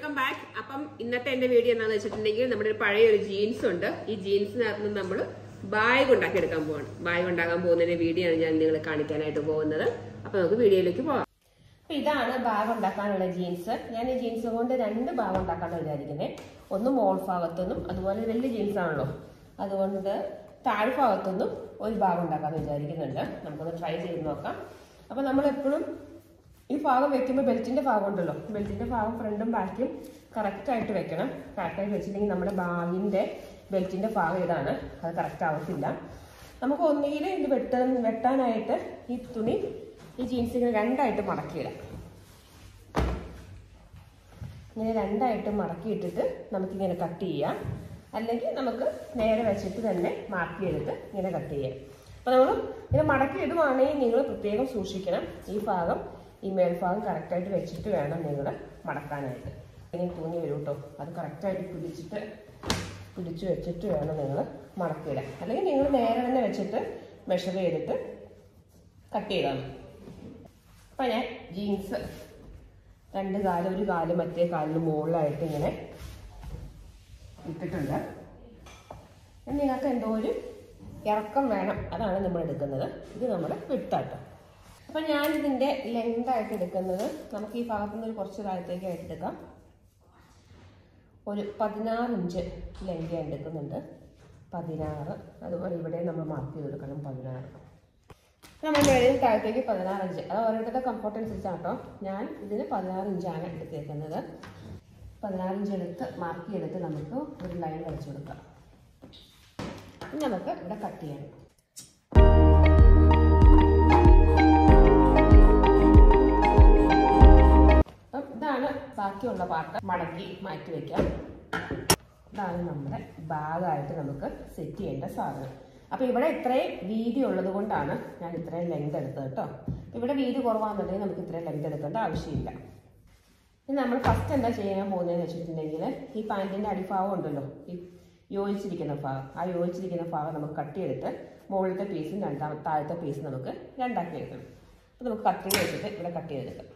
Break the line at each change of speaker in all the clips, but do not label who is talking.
welcome back അപ്പം ഇന്നത്തെ എന്റെ വീഡിയോ എന്താണെന്ന് വെച്ചിട്ടുണ്ടെങ്കിൽ നമ്മുടെ ഒരു പഴയ ഒരു ജീൻസ് ഉണ്ട് ഈ ജീൻസിനകത്ത് നിന്ന് നമ്മൾ ബാഗ് ഉണ്ടാക്കി എടുക്കാൻ പോവാണ് ബാഗ് ഉണ്ടാക്കാൻ പോകുന്നതിന്റെ വീഡിയോ ആണ് ഞാൻ നിങ്ങളെ കാണിക്കാനായിട്ട് പോകുന്നത് അപ്പൊ നമുക്ക് വീഡിയോയിലേക്ക് പോകാം അപ്പൊ ഇതാണ് ബാഗ് ഉണ്ടാക്കാനുള്ള ജീൻസ് ഞാൻ ഈ ജീൻസ് കൊണ്ട് രണ്ട് ബാഗ് ഉണ്ടാക്കാനാണ് വിചാരിക്കുന്നത് ഒന്ന് മോൾ ഭാഗത്തുനിന്നും അതുപോലെ വലിയ ജീൻസ് ആണല്ലോ അതുകൊണ്ട് താഴ്ഭാഗത്തുനിന്നും ഒരു ഭാഗം ഉണ്ടാക്കാമെന്ന് വിചാരിക്കുന്നുണ്ട് നമുക്കൊന്ന് ട്രൈ ചെയ്ത് നോക്കാം അപ്പൊ നമ്മൾ എപ്പോഴും ഈ ഭാഗം വെക്കുമ്പോൾ ബെൽറ്റിന്റെ ഭാഗം ഉണ്ടല്ലോ ബെൽറ്റിന്റെ ഭാഗം ഫ്രണ്ടും ബാക്കും കറക്റ്റ് ആയിട്ട് വെക്കണം കറക്റ്റ് ആയിട്ട് വെച്ചിട്ടുണ്ടെങ്കിൽ നമ്മുടെ ബാഗിന്റെ ബെൽറ്റിന്റെ ഭാഗം ഇതാണ് അത് കറക്റ്റ് ആവത്തില്ല നമുക്ക് ഒന്നുകിൽ ഇത് വെട്ടാൻ വെട്ടാനായിട്ട് ഈ തുണി ഈ ജീൻസിന് രണ്ടായിട്ട് മടക്കിയിടാം ഇങ്ങനെ രണ്ടായിട്ട് മടക്കിയിട്ടിട്ട് നമുക്കിങ്ങനെ കട്ട് ചെയ്യാം അല്ലെങ്കിൽ നമുക്ക് നേരെ വെച്ചിട്ട് തന്നെ മാറ്റിയെടുത്ത് ഇങ്ങനെ കട്ട് ചെയ്യാം അപ്പോൾ നമ്മൾ ഇങ്ങനെ മടക്കി ഇടുവാണെങ്കിൽ നിങ്ങൾ പ്രത്യേകം സൂക്ഷിക്കണം ഈ ഭാഗം ഈ മേൽഭാഗം കറക്റ്റായിട്ട് വെച്ചിട്ട് വേണം നിങ്ങൾ മടക്കാനായിട്ട് ഇങ്ങനെ തൂങ്ങി വരും കേട്ടോ അത് കറക്റ്റായിട്ട് പിടിച്ചിട്ട് പിടിച്ചു വെച്ചിട്ട് വേണം നിങ്ങൾ മടക്കിയിടാൻ അല്ലെങ്കിൽ നിങ്ങൾ നേരെ തന്നെ വെച്ചിട്ട് മെഷർ ചെയ്തിട്ട് കട്ട് ചെയ്താൽ മതി അപ്പം ഞാൻ ജീൻസ് രണ്ട് കാലം ഒരു കാല് മറ്റേ കാലിന് മുകളിലായിട്ട് ഇങ്ങനെ ഇട്ടിട്ടുണ്ട് ഇനി നിങ്ങൾക്ക് എന്തോ ഒരു ഇറക്കം വേണം അതാണ് നമ്മൾ എടുക്കുന്നത് ഇത് നമ്മൾ വിട്ടാട്ടോ അപ്പം ഞാനിതിൻ്റെ ലെങ്തായിട്ട് എടുക്കുന്നത് നമുക്ക് ഈ ഭാഗത്തു നിന്ന് ഒരു കുറച്ച് കാലത്തേക്കായിട്ട് എടുക്കാം ഒരു പതിനാറ് ഇഞ്ച് ലെങ്ത് ഞാൻ എടുക്കുന്നുണ്ട് പതിനാറ് അതുപോലെ ഇവിടെ നമ്മൾ മാർക്ക് ചെയ്ത് കൊടുക്കണം പതിനാറ് നമ്മൾ മേളിൽ താഴത്തേക്ക് പതിനാറ് ഇഞ്ച് അത് ഓരോരുത്തരുടെ കംഫർട്ട് അനുസരിച്ചാണ് കേട്ടോ ഞാൻ ഇതിന് പതിനാറ് ഇഞ്ചാണ് എടുത്തേക്കുന്നത് പതിനാറ് ഇഞ്ച് എടുത്ത് മാർക്ക് ചെയ്തിട്ട് നമുക്ക് ഒരു ലൈൻ വരച്ചു കൊടുക്കാം ഇനി നമുക്ക് ഇവിടെ കട്ട് ചെയ്യണം അപ്പം ഇതാണ് ബാക്കിയുള്ള പാർട്ട് മടക്കി മാറ്റി വെക്കാം ഇതാണ് നമ്മുടെ ബാഗായിട്ട് നമുക്ക് സെറ്റ് ചെയ്യേണ്ട സാധനം അപ്പൊ ഇവിടെ ഇത്രയും വീതി ഉള്ളത് കൊണ്ടാണ് ഞാൻ ഇത്രയും ലെങ്ത് എടുത്തത് കേട്ടോ ഇവിടെ വീതി കുറവാണെന്നുണ്ടെങ്കിൽ നമുക്ക് ഇത്രയും ലെങ്ത് എടുക്കേണ്ട ആവശ്യമില്ല ഇനി നമ്മൾ ഫസ്റ്റ് എന്താ ചെയ്യാൻ പോകുന്നതെന്ന് വെച്ചിട്ടുണ്ടെങ്കിൽ ഈ പാൻറ്റിൻ്റെ അടിഭാഗം ഉണ്ടല്ലോ ഈ യോജിച്ചിരിക്കുന്ന ഭാഗം ആ യോജിച്ചിരിക്കുന്ന ഭാഗം നമുക്ക് കട്ട് ചെയ്തിട്ട് മുകളിലത്തെ പീസും രണ്ടാമത്തെ താഴത്തെ പീസും നമുക്ക് രണ്ടാക്കി എടുക്കണം അപ്പോൾ നമുക്ക് കട്ടിങ് വെച്ചിട്ട് ഇവിടെ കട്ട് ചെയ്തെടുക്കാം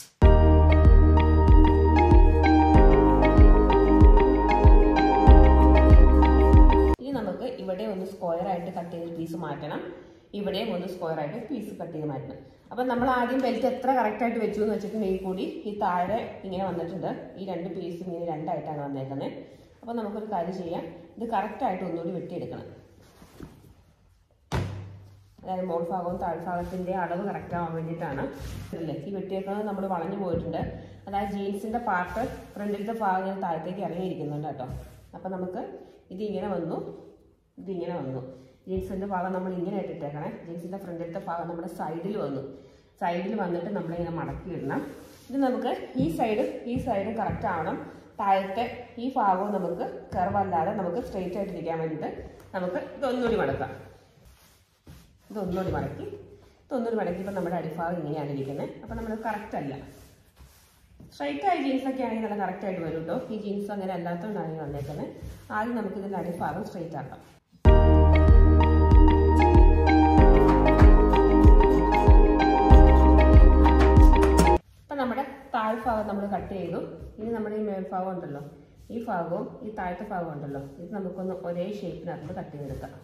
ഇനി നമുക്ക് ഇവിടെ ഒന്ന് സ്ക്വയർ ആയിട്ട് കട്ട് ചെയ്ത് പീസ് മാറ്റണം ഇവിടെയും ഒന്ന് സ്ക്വയർ ആയിട്ട് പീസ് കട്ട് ചെയ്ത് മാറ്റണം അപ്പം നമ്മൾ ആദ്യം ബെൽറ്റ് എത്ര കറക്റ്റ് ആയിട്ട് വെച്ചു എന്ന് വെച്ചിട്ടുണ്ടെങ്കിൽ കൂടി ഈ താഴെ ഇങ്ങനെ വന്നിട്ടുണ്ട് ഈ രണ്ട് പീസും ഇങ്ങനെ രണ്ടായിട്ടാണ് വന്നേക്കുന്നത് അപ്പം നമുക്കൊരു കാര്യം ചെയ്യാം ഇത് കറക്റ്റ് ആയിട്ട് ഒന്നുകൂടി വെട്ടിയെടുക്കണം അതായത് മോൾ ഭാഗവും താഴ്ഭാഗത്തിൻ്റെ അളവ് കറക്റ്റ് ആവാൻ വേണ്ടിയിട്ടാണ് ഇല്ലേ ഈ വെട്ടിയേക്കുന്നത് നമ്മൾ വളഞ്ഞു പോയിട്ടുണ്ട് അതായത് ജീൻസിൻ്റെ പാർട്ട് ഫ്രണ്ടിലത്തെ ഭാഗം ഇങ്ങനെ താഴത്തേക്ക് ഇറങ്ങിയിരിക്കുന്നുണ്ട് കേട്ടോ അപ്പം നമുക്ക് ഇതിങ്ങനെ വന്നു ഇതിങ്ങനെ വന്നു ജീൻസിൻ്റെ ഭാഗം നമ്മൾ ഇങ്ങനെ ഇട്ടിട്ടേക്കണേ ജീൻസിൻ്റെ ഫ്രണ്ടിലത്തെ ഭാഗം നമ്മുടെ സൈഡിൽ വന്നു സൈഡിൽ വന്നിട്ട് നമ്മളിങ്ങനെ മടക്കി ഇടണം ഇത് നമുക്ക് ഈ സൈഡും ഈ സൈഡും കറക്റ്റ് ആവണം താഴത്തെ ഈ ഭാഗവും നമുക്ക് കർവല്ലാതെ നമുക്ക് സ്ട്രെയിറ്റ് ആയിട്ട് ഇരിക്കാൻ വേണ്ടിയിട്ട് നമുക്ക് ഇതൊന്നുകൂടി മടക്കാം ഇതൊന്നുകൂടി മടക്കി ഇതൊന്നുകൂടി മടക്കിയപ്പോൾ നമ്മുടെ അടിഭാഗം ഇങ്ങനെയാണ് ഇരിക്കുന്നത് അപ്പോൾ നമ്മൾ കറക്റ്റ് അല്ല സ്ട്രൈറ്റ് ആയ ജീൻസ് ഒക്കെ ആണെങ്കിൽ നല്ല കറക്റ്റ് ആയിട്ട് വരും കേട്ടോ ഈ ജീൻസ് അങ്ങനെ അല്ലാത്തതുകൊണ്ടാണ് ഈ വന്നേക്കുന്നത് ആദ്യം നമുക്ക് ഇതിൻ്റെ അടിഭാഗം സ്ട്രൈറ്റ് ആക്കാം ഇപ്പം നമ്മുടെ താഴ്ഭാഗം നമ്മൾ കട്ട് ചെയ്തു ഇനി നമ്മുടെ ഈ മേൽഭാഗം ഉണ്ടല്ലോ ഈ ഭാഗവും ഈ താഴത്തെ ഭാഗം ഉണ്ടല്ലോ ഇത് നമുക്കൊന്ന് ഒരേ ഷേപ്പിനകത്ത് കട്ട് ചെയ്തെടുക്കാം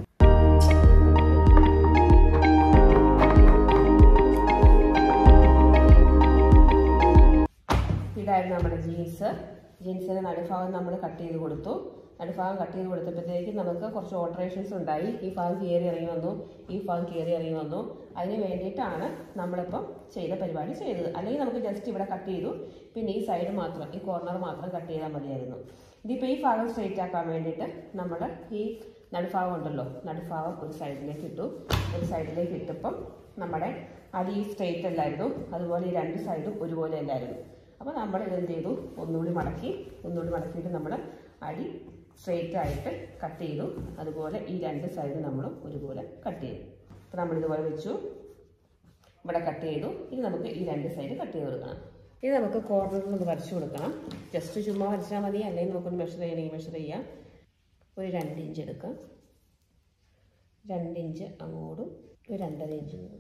ഇതായിരുന്നു നമ്മുടെ ജീൻസ് ജീൻസിന്റെ നടുഭാഗം നമ്മൾ കട്ട് ചെയ്ത് കൊടുത്തു നടുഭാഗം കട്ട് ചെയ്ത് കൊടുത്തപ്പോഴത്തേക്ക് നമുക്ക് കുറച്ച് ഓൾട്ടറേഷൻസ് ഉണ്ടായി ഈ ഭാഗം കയറി ഇറങ്ങി വന്നു ഈ ഭാഗം കയറി ഇറങ്ങി വന്നു അതിന് വേണ്ടിയിട്ടാണ് നമ്മളിപ്പം ചെയ്ത പരിപാടി ചെയ്തത് അല്ലെങ്കിൽ നമുക്ക് ജസ്റ്റ് ഇവിടെ കട്ട് ചെയ്തു പിന്നെ ഈ സൈഡ് മാത്രം ഈ കോർണർ മാത്രം കട്ട് ചെയ്താൽ മതിയായിരുന്നു ഇതിപ്പോൾ ഈ ഭാഗം സ്ട്രെയിറ്റ് ആക്കാൻ വേണ്ടിയിട്ട് നമ്മൾ ഈ നടുഭാഗം ഉണ്ടല്ലോ നടുഭാഗം ഒരു സൈഡിലേക്ക് ഇട്ടു ഒരു സൈഡിലേക്ക് ഇട്ടപ്പം നമ്മുടെ അടി സ്ട്രെയിറ്റ് അല്ലായിരുന്നു അതുപോലെ ഈ രണ്ട് സൈഡും ഒരുപോലെ അല്ലായിരുന്നു അപ്പോൾ നമ്മൾ ഇതെന്ത് ചെയ്തു ഒന്നുകൂടി മടക്കി ഒന്നുകൂടി മടക്കിയിട്ട് നമ്മൾ അടി സ്ട്രെയിറ്റ് ആയിട്ട് കട്ട് ചെയ്തു അതുപോലെ ഈ രണ്ട് സൈഡ് നമ്മൾ ഒരുപോലെ കട്ട് ചെയ്തു അപ്പോൾ നമ്മൾ ഇതുപോലെ വെച്ചു ഇവിടെ കട്ട് ചെയ്തു ഇനി നമുക്ക് ഈ രണ്ട് സൈഡ് കട്ട് ചെയ്ത് കൊടുക്കണം ഇത് നമുക്ക് കോർണറിൽ ഒന്ന് വരച്ചു കൊടുക്കണം ജസ്റ്റ് ചുമ്മാ വരച്ചാൽ മതി അല്ലെങ്കിൽ നമുക്കൊന്ന് മെഷർ ചെയ്യണമെങ്കിൽ മെഷർ ചെയ്യാം ഒരു രണ്ട് ഇഞ്ച് എടുക്കാം രണ്ട് ഇഞ്ച് അങ്ങോട്ടും ഒരു രണ്ടര ഇഞ്ച് ഇങ്ങോട്ടും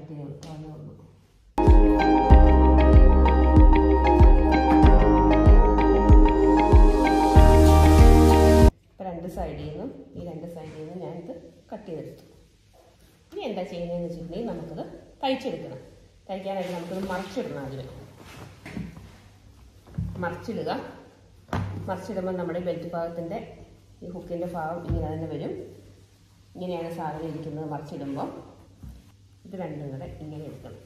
ടൈറ്റ് ചെയ്ത് കൊടുക്കാവുന്നേ ഉള്ളൂ ഇപ്പം രണ്ട് സൈഡിൽ നിന്നും ഈ രണ്ട് സൈഡിൽ നിന്നും ഞാനിത് കട്ട് ചെയ്തെടുത്തു ഇനി എന്താ ചെയ്യുന്നതെന്ന് വെച്ചിട്ടുണ്ടെങ്കിൽ നമുക്കത് തയ്ച്ചെടുക്കണം തയ്ക്കാനായിട്ട് നമുക്കത് മറിച്ചിടണം അതിന് മറിച്ചിടുക മറിച്ചിടുമ്പോൾ നമ്മുടെ ബെൽറ്റ് ഭാഗത്തിൻ്റെ ഈ ഹുക്കിൻ്റെ ഭാഗം ഇങ്ങനെ തന്നെ വരും ഇങ്ങനെയാണ് സാധനം ഇരിക്കുന്നത് മറിച്ചിടുമ്പോൾ ഇത് രണ്ടും കൂടെ ഇങ്ങനെ എടുക്കണം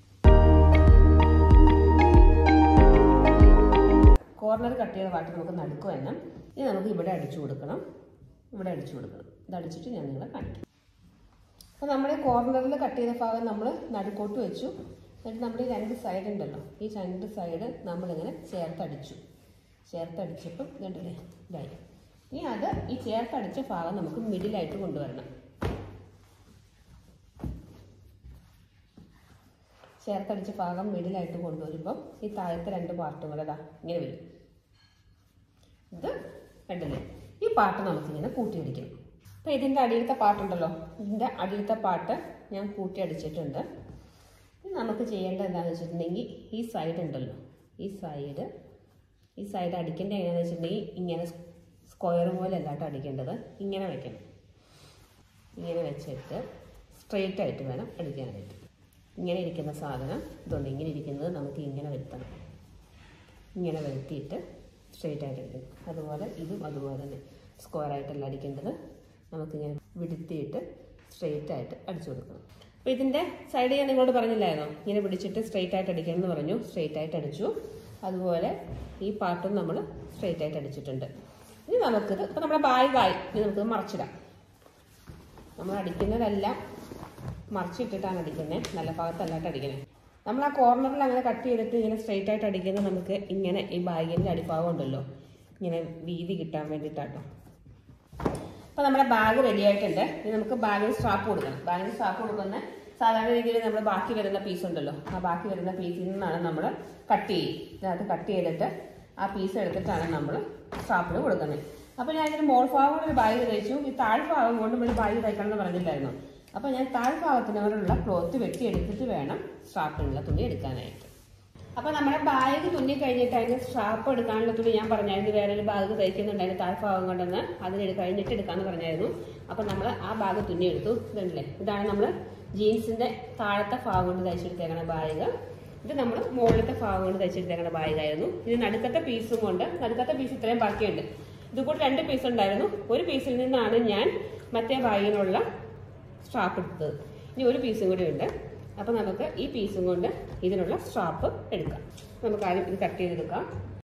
കോർണർ കട്ട് ചെയ്ത പാട്ട് നമുക്ക് നടുക്ക് തന്നെ ഇനി നമുക്ക് ഇവിടെ അടിച്ചു കൊടുക്കണം ഇവിടെ അടിച്ചു കൊടുക്കണം ഇത് അടിച്ചിട്ട് ഞാൻ നിങ്ങളെ കാണിക്കാം അപ്പോൾ നമ്മൾ കോർണറിൽ കട്ട് ചെയ്ത ഭാഗം നമ്മൾ നടുക്കോട്ട് വെച്ചു എന്നിട്ട് നമ്മൾ ഈ രണ്ട് സൈഡ് ഉണ്ടല്ലോ ഈ രണ്ട് സൈഡ് നമ്മളിങ്ങനെ ചേർത്തടിച്ചു ചേർത്തടിച്ചപ്പം കണ്ടില്ലേ ഇതായി ഇനി അത് ഈ ചേർത്തടിച്ച ഭാഗം നമുക്ക് മിഡിലായിട്ട് കൊണ്ടുവരണം ചേർത്തടിച്ച ഭാഗം മിഡിലായിട്ട് കൊണ്ടുവരുമ്പോൾ ഈ താഴത്തെ രണ്ട് പാർട്ടും കൂടെ ഇതാ ഇങ്ങനെ വരും ഇത് കണ്ടില്ലേ ഈ പാട്ട് നമുക്കിങ്ങനെ കൂട്ടിയടിക്കണം അപ്പോൾ ഇതിൻ്റെ അടിയിലത്തെ പാട്ടുണ്ടല്ലോ ഇതിൻ്റെ അടിയിലത്തെ പാട്ട് ഞാൻ കൂട്ടി അടിച്ചിട്ടുണ്ട് ഇനി നമുക്ക് ചെയ്യേണ്ടത് എന്താണെന്ന് വെച്ചിട്ടുണ്ടെങ്കിൽ ഈ സൈഡ് ഉണ്ടല്ലോ ഈ സൈഡ് ഈ സൈഡ് അടിക്കേണ്ടത് എങ്ങനെയാണെന്ന് വെച്ചിട്ടുണ്ടെങ്കിൽ ഇങ്ങനെ സ്ക്വയർ പോലെ അല്ലാട്ടോ അടിക്കേണ്ടത് ഇങ്ങനെ വെക്കണം ഇങ്ങനെ വെച്ചിട്ട് സ്ട്രെയിറ്റ് ആയിട്ട് വേണം അടിക്കാനായിട്ട് ഇങ്ങനെ ഇരിക്കുന്ന സാധനം ഇതുണ്ട് ഇങ്ങനെ ഇരിക്കുന്നത് നമുക്ക് ഇങ്ങനെ വരുത്തണം ഇങ്ങനെ വരുത്തിയിട്ട് സ്ട്രെയിറ്റ് ആയിട്ട് അടിക്കണം അതുപോലെ ഇതും അതുപോലെ തന്നെ സ്ക്വയർ ആയിട്ടല്ല അടിക്കേണ്ടത് നമുക്കിങ്ങനെ വിടുത്തിയിട്ട് സ്ട്രെയിറ്റ് ആയിട്ട് അടിച്ചു കൊടുക്കണം അപ്പോൾ ഇതിൻ്റെ സൈഡ് ഞാൻ നിങ്ങളോട് പറഞ്ഞില്ലായിരുന്നോ ഇങ്ങനെ പിടിച്ചിട്ട് സ്ട്രെയിറ്റ് ആയിട്ട് അടിക്കണം എന്ന് പറഞ്ഞു സ്ട്രെയിറ്റ് ആയിട്ട് അടിച്ചു അതുപോലെ ഈ പാർട്ടും നമ്മൾ സ്ട്രെയിറ്റ് ആയിട്ട് അടിച്ചിട്ടുണ്ട് ഇനി നമുക്കിത് ഇപ്പോൾ നമ്മുടെ ബായ് ബായ് ഇനി നമുക്കിത് മറച്ചിടാം നമ്മൾ അടിക്കുന്നതെല്ലാം മറിച്ചിട്ടിട്ടാണ് അടിക്കുന്നത് നല്ല ഭാഗത്തല്ലാട്ട് അടിക്കുന്നത് നമ്മൾ ആ കോർണറിൽ അങ്ങനെ കട്ട് ചെയ്തിട്ട് ഇങ്ങനെ സ്ട്രെയിറ്റ് ആയിട്ട് അടിക്കുന്നത് നമുക്ക് ഇങ്ങനെ ഈ ബാഗിൻ്റെ അടിഭാഗം ഉണ്ടല്ലോ ഇങ്ങനെ വീതി കിട്ടാൻ വേണ്ടിയിട്ടാട്ടോ അപ്പോൾ നമ്മുടെ ബാഗ് റെഡി ആയിട്ടുണ്ട് ഇനി നമുക്ക് ബാഗിന് സ്ട്രാപ്പ് കൊടുക്കണം ബാഗിന് സ്ട്രാപ്പ് കൊടുക്കുന്ന സാധാരണ രീതിയിൽ നമ്മൾ ബാക്കി വരുന്ന പീസ് ഉണ്ടല്ലോ ആ ബാക്കി വരുന്ന പീസിൽ നിന്നാണ് നമ്മൾ കട്ട് ചെയ്യും ഇതിനകത്ത് കട്ട് ചെയ്തിട്ട് ആ പീസ് എടുത്തിട്ടാണ് നമ്മൾ സ്ട്രാപ്പിന് കൊടുക്കുന്നത് അപ്പോൾ ഞാൻ ഇതിന് മോൾ ഭാഗം കൊണ്ട് ഒരു ബാഗ് തയ്ച്ചു ഈ താഴ്ഭാഗം കൊണ്ട് ഒരു ബാഗ് തയ്ക്കണം എന്ന് പറഞ്ഞില്ലായിരുന്നു അപ്പോൾ ഞാൻ താഴ്ഭാഗത്തിനോടുള്ള ക്ലോത്ത് വെട്ടിയെടുത്തിട്ട് വേണം സ്ട്രാപ്പിനുള്ള തുണി എടുക്കാനായിട്ട് അപ്പോൾ നമ്മുടെ ബാഗ് തുന്നി കഴിഞ്ഞിട്ട് അതിന് സ്ട്രാപ്പ് എടുക്കാനുള്ള തുണി ഞാൻ പറഞ്ഞായിരുന്നു വേറെ ഒരു ബാഗ് തയ്ക്കുന്നുണ്ട് അതിന് താഴ്ഭാഗം കൊണ്ടെന്ന് അതിന് കഴിഞ്ഞിട്ട് എടുക്കാമെന്ന് പറഞ്ഞായിരുന്നു അപ്പോൾ നമ്മൾ ആ ബാഗ് തുന്നി എടുത്തു ഇതുണ്ടല്ലേ ഇതാണ് നമ്മൾ ജീൻസിൻ്റെ താഴത്തെ ഭാഗം കൊണ്ട് തയ്ച്ചെടുത്തേക്കണ ബാഗ് ഇത് നമ്മൾ മുകളിലത്തെ ഭാഗം കൊണ്ട് തയ്ച്ചെടുത്തേക്കണ ബാഗായിരുന്നു ഇത് നടുക്കത്തെ പീസും കൊണ്ട് നടുക്കത്തെ പീസ് ഇത്രയും ബാക്കിയുണ്ട് ഇത് കൂടി രണ്ട് പീസ് ഉണ്ടായിരുന്നു ഒരു പീസിൽ നിന്നാണ് ഞാൻ മറ്റേ ബാഗിനുള്ള സ്ട്രാപ്പ് എടുത്തത് ഇനി ഒരു പീസും കൂടി ഉണ്ട് അപ്പോൾ നമുക്ക് ഈ പീസും കൊണ്ട് ഇതിനുള്ള സ്ട്രാപ്പ് എടുക്കാം നമുക്ക് ആദ്യം ഇത് കട്ട് ചെയ്തെടുക്കാം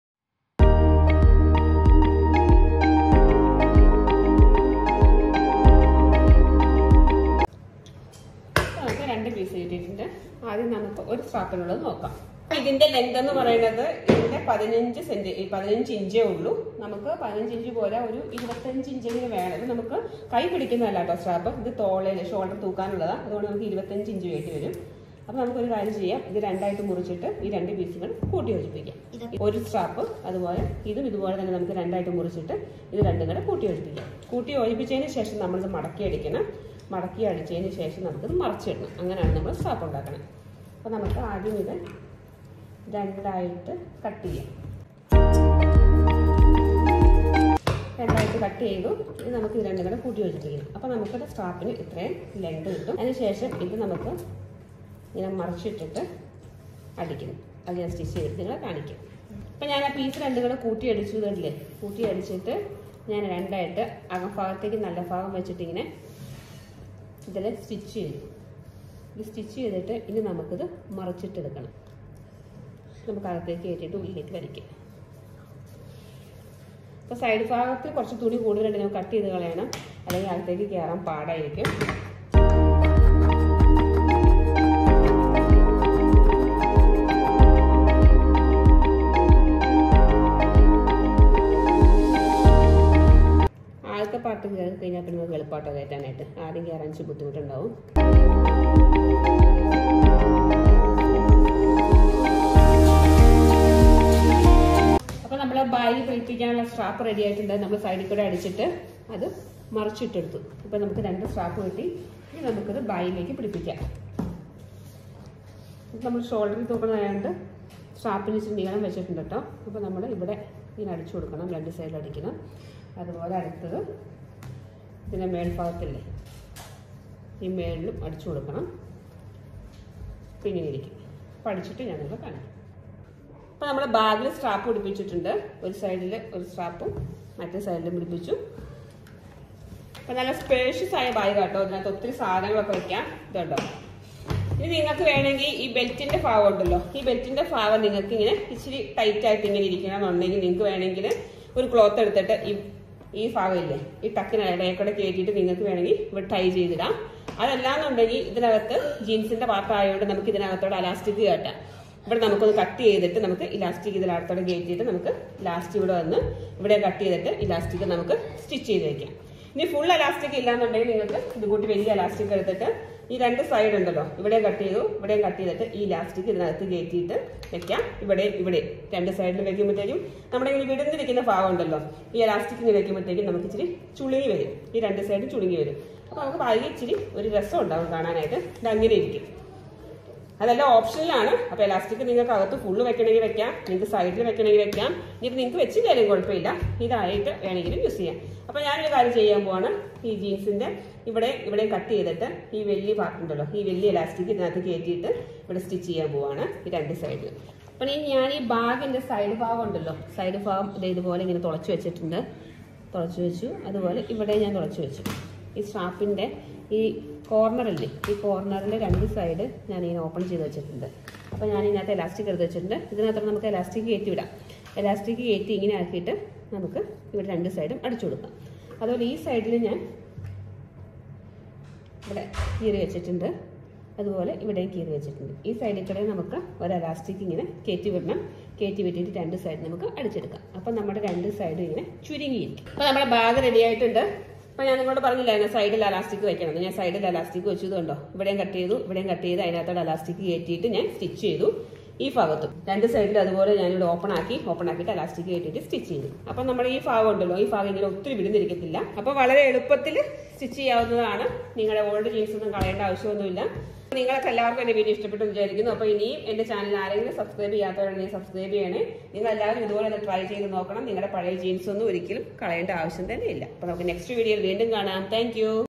നമുക്ക് രണ്ട് പീസ് കിട്ടിയിട്ടുണ്ട് ആദ്യം നമുക്ക് ഒരു സ്ട്രാപ്പിനുള്ളത് നോക്കാം ഇതിന്റെ ലെങ്ത് എന്ന് പറയുന്നത് ഇതിന്റെ പതിനഞ്ച് സെന്റി പതിനഞ്ച് ഇഞ്ചേ ഉള്ളൂ നമുക്ക് പതിനഞ്ച് ഇഞ്ച് പോലെ ഒരു ഇരുപത്തഞ്ച് ഇഞ്ചെങ്കിലും വേണം ഇത് നമുക്ക് കൈ പിടിക്കുന്നതല്ല കേട്ടോ സ്ട്രാപ്പ് ഇത് തോളയിൽ ഷോൾഡർ തൂക്കാനുള്ളതാണ് അതുകൊണ്ട് നമുക്ക് ഇരുപത്തഞ്ച് ഇഞ്ച് വേണ്ടി വരും അപ്പോൾ നമുക്കൊരു കാര്യം ചെയ്യാം ഇത് രണ്ടായിട്ട് മുറിച്ചിട്ട് ഈ രണ്ട് പീസുകൾ കൂട്ടി യോജിപ്പിക്കാം ഒരു സ്ട്രാപ്പ് അതുപോലെ ഇതും ഇതുപോലെ തന്നെ നമുക്ക് രണ്ടായിട്ട് മുറിച്ചിട്ട് ഇത് രണ്ടും കൂടെ കൂട്ടി യോജിപ്പിക്കാം കൂട്ടി യോജിപ്പിച്ചതിന് ശേഷം നമ്മളിത് മടക്കി അടിക്കണം മടക്കി അടിച്ചതിന് ശേഷം നമുക്കിത് മറിച്ചിടണം അങ്ങനെയാണ് നമ്മൾ സ്ട്രാപ്പ് ഉണ്ടാക്കണം അപ്പോൾ നമുക്ക് ആദ്യം ഇത് രണ്ടായിട്ട് കട്ട് ചെയ്യാം രണ്ടായിട്ട് കട്ട് ചെയ്തു ഇത് നമുക്ക് ഇത് രണ്ടും കൂടെ കൂട്ടി യോജിപ്പിക്കണം അപ്പോൾ നമുക്കത് സ്ട്രാപ്പിന് ഇത്രയും ലെങ്ത് കിട്ടും അതിനുശേഷം ഇത് നമുക്ക് ഇങ്ങനെ മറിച്ചിട്ടിട്ട് അടിക്കണം അത് ഞാൻ സ്റ്റിച്ച് ചെയ്തിട്ട് നിങ്ങളെ കാണിക്കാം അപ്പം ഞാൻ ആ പീസ് രണ്ടും കൂടെ കൂട്ടി അടിച്ചു ഇതല്ലേ കൂട്ടി അടിച്ചിട്ട് ഞാൻ രണ്ടായിട്ട് അകഭാഗത്തേക്ക് നല്ല ഭാഗം വെച്ചിട്ട് ഇങ്ങനെ ഇതിൽ സ്റ്റിച്ച് ചെയ്തു ഇത് സ്റ്റിച്ച് ചെയ്തിട്ട് ഇനി നമുക്കിത് മറിച്ചിട്ടെടുക്കണം നമുക്ക് അകത്തേക്ക് കയറ്റിയിട്ട് ഉള്ളിലേക്ക് വലിക്കാം അപ്പോൾ സൈഡ് ഭാഗത്ത് കുറച്ച് തുണി കൂടുതലുണ്ട് നമുക്ക് കട്ട് ചെയ്ത് കളയണം അല്ലെങ്കിൽ അകത്തേക്ക് കയറാൻ പാടായിരിക്കും ആദ്യത്തെ പാട്ട് കയറി കഴിഞ്ഞാൽ പിന്നെ നമുക്ക് എളുപ്പമാട്ടോ കയറ്റാനായിട്ട് ആദ്യം കയറാൻ ഇച്ചിരി ബുദ്ധിമുട്ടുണ്ടാവും അപ്പോൾ നമ്മൾ ബാഗ് പിടിപ്പിക്കാനുള്ള സ്ട്രാപ്പ് റെഡി ആയിട്ടുണ്ട് നമ്മൾ സൈഡിൽ കൂടെ അടിച്ചിട്ട് അത് മറിച്ചിട്ടെടുത്തു ഇപ്പോൾ നമുക്ക് രണ്ട് സ്ട്രാപ്പ് കിട്ടി ഇനി നമുക്കത് ബായിലേക്ക് പിടിപ്പിക്കാം ഇത് നമ്മൾ ഷോൾഡറിൽ തൂക്കുന്നതായതുകൊണ്ട് സ്ട്രാപ്പിന് ഇച്ചിരി നീളം വെച്ചിട്ടുണ്ട് കേട്ടോ അപ്പോൾ നമ്മൾ ഇവിടെ ഇങ്ങനെ അടിച്ചു കൊടുക്കണം രണ്ട് സൈഡിൽ അടിക്കണം അതുപോലെ അടുത്തത് ഇതിൻ്റെ മേൽഭാഗത്തില്ലേ ഈ മേളിലും അടിച്ചു കൊടുക്കണം അപ്പോൾ ഇങ്ങനെ ഇരിക്കും അപ്പോൾ അടിച്ചിട്ട് ഞാൻ നിങ്ങൾക്ക് കാണിക്കാം അപ്പോൾ നമ്മൾ ബാഗിൽ സ്ട്രാപ്പ് പിടിപ്പിച്ചിട്ടുണ്ട് ഒരു സൈഡിൽ ഒരു സ്ട്രാപ്പും മറ്റേ സൈഡിലും പിടിപ്പിച്ചു അപ്പോൾ നല്ല സ്പേഷ്യസ് ആയ ബാഗ് കേട്ടോ ഇതിനകത്ത് ഒത്തിരി സാധനങ്ങളൊക്കെ വെക്കാം ഇതുണ്ടോ ഇനി നിങ്ങൾക്ക് വേണമെങ്കിൽ ഈ ബെൽറ്റിന്റെ ഭാഗം ഉണ്ടല്ലോ ഈ ബെൽറ്റിന്റെ ഭാഗം നിങ്ങൾക്ക് ഇങ്ങനെ ഇച്ചിരി ടൈറ്റ് ആയിട്ട് ഇങ്ങനെ ഇരിക്കണമെന്നുണ്ടെങ്കിൽ നിങ്ങൾക്ക് വേണമെങ്കിൽ ഒരു ക്ലോത്ത് എടുത്തിട്ട് ഈ ഈ ഭാഗമില്ലേ ഈ ടക്കിന് ഇടയിൽ കൂടെ കയറ്റിയിട്ട് നിങ്ങൾക്ക് വേണമെങ്കിൽ ഇവിടെ ടൈ ചെയ്തിടാം അതല്ലാന്നുണ്ടെങ്കിൽ ഇതിനകത്ത് ജീൻസിന്റെ പാർട്ട് ആയതുകൊണ്ട് നമുക്ക് ഇതിനകത്തോടെ അലാസ്റ്റിക് കേട്ടാം ഇവിടെ നമുക്കൊന്ന് കട്ട് ചെയ്തിട്ട് നമുക്ക് ഇലാസ്റ്റിക് ഇതിനകത്തോടെ കയറ്റിയിട്ട് നമുക്ക് ലാസ്റ്റ് ഇവിടെ വന്ന് ഇവിടെ കട്ട് ചെയ്തിട്ട് ഇലാസ്റ്റിക് നമുക്ക് സ്റ്റിച്ച് ചെയ്ത് വെക്കാം ഇനി ഫുൾ അലാസ്റ്റിക് ഇല്ലാന്നുണ്ടെങ്കിൽ നിങ്ങൾക്ക് ഇത് കൂട്ടി വലിയ അലാസ്റ്റിക് എടുത്തിട്ട് ഈ രണ്ട് സൈഡ് ഉണ്ടല്ലോ ഇവിടെ കട്ട് ചെയ്തു ഇവിടെയും കട്ട് ചെയ്തിട്ട് ഈ ഇലാസ്റ്റിക് ഇതിനകത്ത് കയറ്റിയിട്ട് വെക്കാം ഇവിടെ ഇവിടെ രണ്ട് സൈഡിൽ വെക്കുമ്പോഴത്തേക്കും നമ്മുടെ ഇങ്ങനെ വിടുന്നിരിക്കുന്ന ഭാഗം ഉണ്ടല്ലോ ഈ ഇലാസ്റ്റിക് ഇങ്ങനെ വെക്കുമ്പോഴത്തേക്കും നമുക്ക് ഇച്ചിരി ചുളുങ്ങി വരും ഈ രണ്ട് സൈഡും ചുളുങ്ങി വരും അപ്പോൾ നമുക്ക് ബാക്കി ഇച്ചിരി ഒരു രസം ഉണ്ടാവും കാണാനായിട്ട് ഇത് അങ്ങനെ ഇരിക്കും അതെല്ലാം ഓപ്ഷനിലാണ് അപ്പോൾ എലാസ്റ്റിക് നിങ്ങൾക്ക് അകത്ത് ഫുള്ള് വെക്കണമെങ്കിൽ വെക്കാം നിങ്ങൾക്ക് സൈഡിൽ വെക്കണമെങ്കിൽ വെക്കാം ഇനി നിങ്ങൾക്ക് വെച്ചില്ലാലും കുഴപ്പമില്ല ഇതായിട്ട് വേണമെങ്കിലും യൂസ് ചെയ്യാം അപ്പോൾ ഞാനൊരു കാര്യം ചെയ്യാൻ പോവാണ് ഈ ജീൻസിന്റെ ഇവിടെ ഇവിടെ കട്ട് ചെയ്തിട്ട് ഈ വലിയ പാർട്ട് ഉണ്ടല്ലോ ഈ വലിയ എലാസ്റ്റിക് ഇതിനകത്ത് കയറ്റിയിട്ട് ഇവിടെ സ്റ്റിച്ച് ചെയ്യാൻ പോവാണ് ഈ രണ്ട് സൈഡിൽ അപ്പോൾ ഈ ഞാൻ ഈ ബാഗിന്റെ സൈഡ് ഭാഗം ഉണ്ടല്ലോ സൈഡ് ഭാഗം ഇത് ഇതുപോലെ ഇങ്ങനെ തുളച്ച് വെച്ചിട്ടുണ്ട് തുളച്ച് വെച്ചു അതുപോലെ ഇവിടെ ഞാൻ തുളച്ച് വെച്ചു ഈ സ്ട്രാപ്പിന്റെ ഈ കോർണറില്ലേ ഈ കോർണറിൽ രണ്ട് സൈഡ് ഞാൻ ഇങ്ങനെ ഓപ്പൺ ചെയ്ത് വെച്ചിട്ടുണ്ട് അപ്പോൾ ഞാൻ ഇതിനകത്ത് എലാസ്റ്റിക് എടുത്ത് വെച്ചിട്ടുണ്ട് ഇതിനകത്ത് നമുക്ക് എലാസ്റ്റിക് കയറ്റി വിടാം എലാസ്റ്റിക് കയറ്റി ഇങ്ങനെ ആക്കിയിട്ട് നമുക്ക് ഇവിടെ രണ്ട് സൈഡും അടിച്ചു കൊടുക്കാം അതുപോലെ ഈ സൈഡിൽ ഞാൻ ഇവിടെ കീറി വെച്ചിട്ടുണ്ട് അതുപോലെ ഇവിടെയും കീറി വെച്ചിട്ടുണ്ട് ഈ സൈഡിൽ കൂടെ നമുക്ക് ഒരു എലാസ്റ്റിക് ഇങ്ങനെ കയറ്റി വിടണം കയറ്റി വിട്ടിട്ട് രണ്ട് സൈഡ് നമുക്ക് അടിച്ചെടുക്കാം അപ്പം നമ്മുടെ രണ്ട് സൈഡും ഇങ്ങനെ ചുരുങ്ങിയിരിക്കും അപ്പോൾ നമ്മുടെ ബാഗ് റെഡി ആയിട്ടുണ്ട് അപ്പോൾ ഞാൻ നിങ്ങളോട് പറഞ്ഞില്ലായിരുന്നു സൈഡിൽ അലാസ്റ്റിക് വെക്കണം ഞാൻ സൈഡിൽ അലാസ്റ്റിക് വെച്ചത് കണ്ടോ ഇവിടെയും കട്ട് ചെയ്തു ഇവിടെയും കട്ട് ചെയ്ത് അതിനകത്തോടെ അലാസ്റ്റിക് കയറ്റിയിട്ട് ഞാൻ സ്റ്റിച്ച് ചെയ്തു ഈ ഭാഗത്തും രണ്ട് സൈഡിൽ അതുപോലെ ഞാനിവിടെ ഓപ്പൺ ആക്കി ഓപ്പൺ ആക്കിയിട്ട് അലാസ്റ്റിക് കയറ്റിയിട്ട് സ്റ്റിച്ച് ചെയ്തു അപ്പം നമ്മുടെ ഈ ഭാഗം ഉണ്ടല്ലോ ഈ ഭാഗം ഇങ്ങനെ ഒത്തിരി വിടുന്നിരിക്കത്തില്ല അപ്പോൾ വളരെ എളുപ്പത്തിൽ സ്റ്റിച്ച് ചെയ്യാവുന്നതാണ് നിങ്ങളുടെ ഓൾഡ് ജീൻസ് ഒന്നും കളയേണ്ട ആവശ്യമൊന്നുമില്ല നിങ്ങൾക്ക് എല്ലാവർക്കും എന്റെ വീഡിയോ ഇഷ്ടപ്പെട്ടു എന്ന് വിചാരിക്കുന്നു അപ്പോൾ ഇനിയും എന്റെ ചാനൽ ആരെങ്കിലും സബ്സ്ക്രൈബ് ചെയ്യാത്തവരാണെങ്കിൽ സബ്സ്ക്രൈബ് ചെയ്യണേ നിങ്ങൾ എല്ലാവരും ഇതുപോലെ ഒന്ന് ട്രൈ ചെയ്ത് നോക്കണം നിങ്ങളുടെ പഴയ ജീൻസ് ഒന്നും ഒരിക്കലും കളയേണ്ട ആവശ്യം തന്നെ ഇല്ല അപ്പോൾ നമുക്ക് നെക്സ്റ്റ് വീഡിയോയിൽ വീണ്ടും കാണാം താങ്ക്